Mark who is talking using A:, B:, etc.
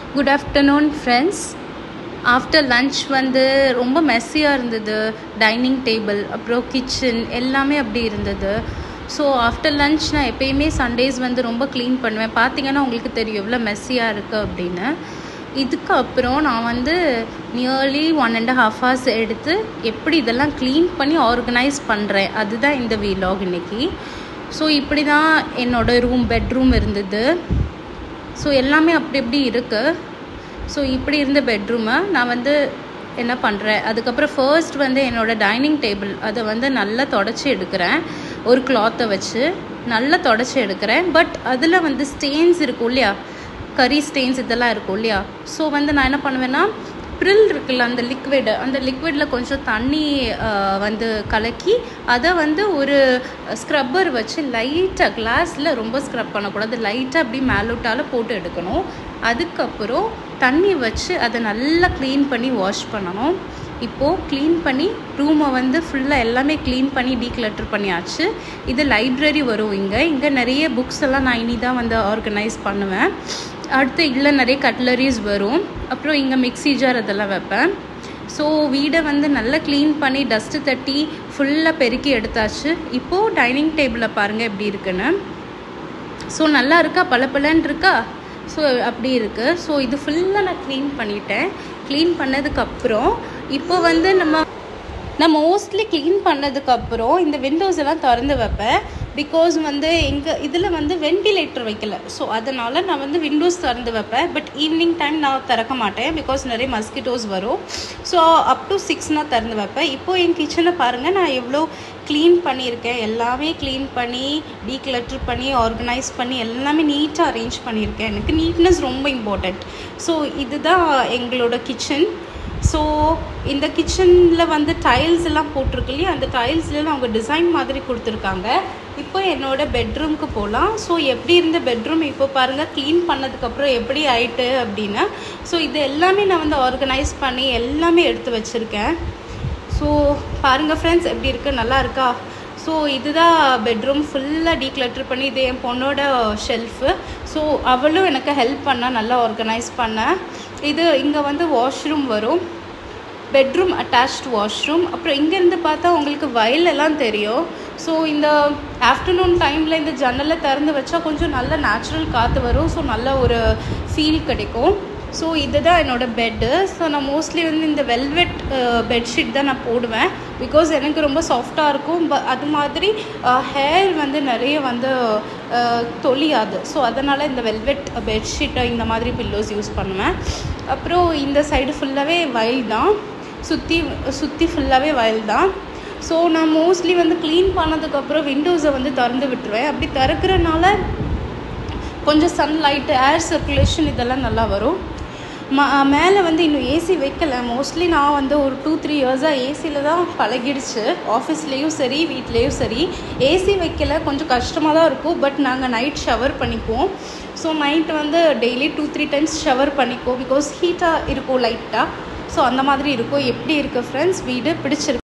A: good afternoon friends after lunch வந்து ரொம்ப மெஸ்ஸியாக இருந்தது டைனிங் டேபிள் அப்புறம் கிச்சன் எல்லாமே அப்படி இருந்தது ஸோ ஆஃப்டர் லன்ச் நான் எப்பயுமே சண்டேஸ் வந்து ரொம்ப க்ளீன் பண்ணுவேன் பார்த்தீங்கன்னா உங்களுக்கு தெரியும் எவ்வளோ மெஸ்ஸியாக இருக்குது அப்படின்னு இதுக்கப்புறம் நான் வந்து nearly one and half hours எடுத்து எப்படி இதெல்லாம் க்ளீன் பண்ணி ஆர்கனைஸ் பண்ணுறேன் அதுதான் இந்த வீலாக் இன்னைக்கு ஸோ இப்படி தான் என்னோடய ரூம் பெட்ரூம் இருந்தது ஸோ எல்லாமே அப்படி இப்படி இருக்குது ஸோ இப்படி இருந்த பெட்ரூமை நான் வந்து என்ன பண்ணுறேன் அதுக்கப்புறம் ஃபர்ஸ்ட் வந்து என்னோடய டைனிங் டேபிள் அதை வந்து நல்லா தொடச்சி எடுக்கிறேன் ஒரு கிளாத்தை வச்சு நல்லா தொடச்சி எடுக்கிறேன் பட் அதில் வந்து ஸ்டெயின்ஸ் இருக்கும் இல்லையா கறி ஸ்டெயின்ஸ் இதெல்லாம் இருக்கும் இல்லையா ஸோ வந்து நான் என்ன பண்ணுவேன்னா ப்ரில் இருக்குல்ல அந்த லிக்விடு அந்த லிக்விடில் கொஞ்சம் தண்ணி வந்து கலக்கி அதை வந்து ஒரு ஸ்க்ரப்பர் வச்சு லைட்டாக கிளாஸில் ரொம்ப ஸ்க்ரப் பண்ணக்கூடாது லைட்டாக அப்படி மேலோட்டால் போட்டு எடுக்கணும் அதுக்கப்புறம் தண்ணி வச்சு அதை நல்லா க்ளீன் பண்ணி வாஷ் பண்ணணும் இப்போது க்ளீன் பண்ணி ரூமை வந்து ஃபுல்லாக எல்லாமே க்ளீன் பண்ணி டீக்ளட்டர் பண்ணியாச்சு இது லைப்ரரி வரும் இங்கே இங்கே நிறைய புக்ஸ் எல்லாம் நான் இனி தான் வந்து ஆர்கனைஸ் பண்ணுவேன் அடுத்து இதில் நிறைய கட்லரிஸ் வரும் அப்புறம் இங்கே மிக்ஸி ஜார் அதெல்லாம் வைப்பேன் ஸோ வீடை வந்து நல்லா க்ளீன் பண்ணி டஸ்ட்டு தட்டி ஃபுல்லாக பெருக்கி எடுத்தாச்சு இப்போது டைனிங் டேபிளில் பாருங்கள் எப்படி இருக்குன்னு ஸோ நல்லா இருக்கா பளபளன்னு இருக்கா ஸோ அப்படி இருக்குது ஸோ இது ஃபுல்லாக நான் க்ளீன் பண்ணிட்டேன் க்ளீன் பண்ணதுக்கப்புறம் இப்போ வந்து நம்ம நான் மோஸ்ட்லி க்ளீன் பண்ணதுக்கப்புறம் இந்த விண்டோஸ் எல்லாம் திறந்து வைப்பேன் பிகாஸ் வந்து எங்கள் இதில் வந்து வென்டிலேட்டர் வைக்கல ஸோ அதனால் நான் வந்து விண்டோஸ் திறந்து வைப்பேன் பட் ஈவினிங் டைம் நான் திறக்க மாட்டேன் பிகாஸ் நிறைய மஸ்கிட்டோஸ் வரும் ஸோ அப் டு சிக்ஸ் நான் திறந்து வைப்பேன் இப்போது என் கிச்சனை பாருங்கள் நான் எவ்வளோ க்ளீன் பண்ணியிருக்கேன் எல்லாமே க்ளீன் பண்ணி டீக்ளட்டர் பண்ணி ஆர்கனைஸ் பண்ணி எல்லாமே நீட்டாக அரேஞ்ச் பண்ணியிருக்கேன் எனக்கு நீட்னஸ் ரொம்ப இம்பார்ட்டண்ட் ஸோ இதுதான் எங்களோட கிச்சன் ஸோ இந்த கிச்சனில் வந்து டைல்ஸ் எல்லாம் போட்டிருக்கு இல்லையா அந்த டைல்ஸ்லாம் அவங்க டிசைன் மாதிரி கொடுத்துருக்காங்க இப்போ என்னோட பெட்ரூம்க்கு போகலாம் ஸோ எப்படி இருந்த பெட்ரூம் இப்போ பாருங்கள் க்ளீன் பண்ணதுக்கப்புறம் எப்படி ஆயிட்டு அப்படின்னு ஸோ இது எல்லாமே நான் வந்து ஆர்கனைஸ் பண்ணி எல்லாமே எடுத்து வச்சுருக்கேன் ஸோ பாருங்கள் ஃப்ரெண்ட்ஸ் எப்படி இருக்குது நல்லா இருக்கா ஸோ இதுதான் பெட்ரூம் ஃபுல்லாக டீக்ளட்டர் பண்ணி இது என் பொண்ணோட ஷெல்ஃபு ஸோ அவளும் எனக்கு ஹெல்ப் பண்ணால் நல்லா ஆர்கனைஸ் பண்ணேன் இது இங்கே வந்து வாஷ்ரூம் வரும் பெட்ரூம் அட்டாச்ட் வாஷ்ரூம் அப்புறம் இங்கேருந்து பார்த்தா உங்களுக்கு வயலெல்லாம் தெரியும் ஸோ இந்த ஆஃப்டர்நூன் டைமில் இந்த ஜன்னலை திறந்து வச்சா கொஞ்சம் நல்ல நேச்சுரல் காற்று வரும் ஸோ நல்ல ஒரு ஃபீல் கிடைக்கும் ஸோ இதுதான் என்னோடய பெட்டு ஸோ நான் மோஸ்ட்லி வந்து இந்த வெல்வெட் பெட்ஷீட் தான் நான் போடுவேன் பிகாஸ் எனக்கு ரொம்ப சாஃப்டாக இருக்கும் ப அது மாதிரி ஹேர் வந்து நிறைய வந்து தொழியாது ஸோ அதனால் இந்த வெல்வெட் பெட்ஷீட்டை இந்த மாதிரி பில்லோஸ் யூஸ் பண்ணுவேன் அப்புறம் இந்த சைடு ஃபுல்லாகவே வயல் தான் சுற்றி சுற்றி ஃபுல்லாகவே வயல் தான் ஸோ நான் மோஸ்ட்லி வந்து க்ளீன் பண்ணதுக்கப்புறம் விண்டோஸை வந்து திறந்து விட்டுருவேன் அப்படி திறக்கிறனால கொஞ்சம் சன்லைட்டு ஏர் சர்க்குலேஷன் இதெல்லாம் நல்லா வரும் ம மேலே வந்து இன்னும் ஏசி வைக்கலை மோஸ்ட்லி நான் வந்து ஒரு டூ த்ரீ இயர்ஸாக ஏசியில் தான் பழகிடுச்சு ஆஃபீஸ்லேயும் சரி வீட்லேயும் சரி ஏசி வைக்கல கொஞ்சம் கஷ்டமாக தான் இருக்கும் பட் நாங்கள் நைட் ஷவர் பண்ணிக்குவோம் ஸோ நைட் வந்து daily two three times shower பண்ணிக்குவோம் பிகாஸ் ஹீட்டாக இருக்கும் லைட்டாக ஸோ அந்த மாதிரி இருக்கும் எப்படி இருக்குது ஃப்ரெண்ட்ஸ் வீடு பிடிச்சிருக்கு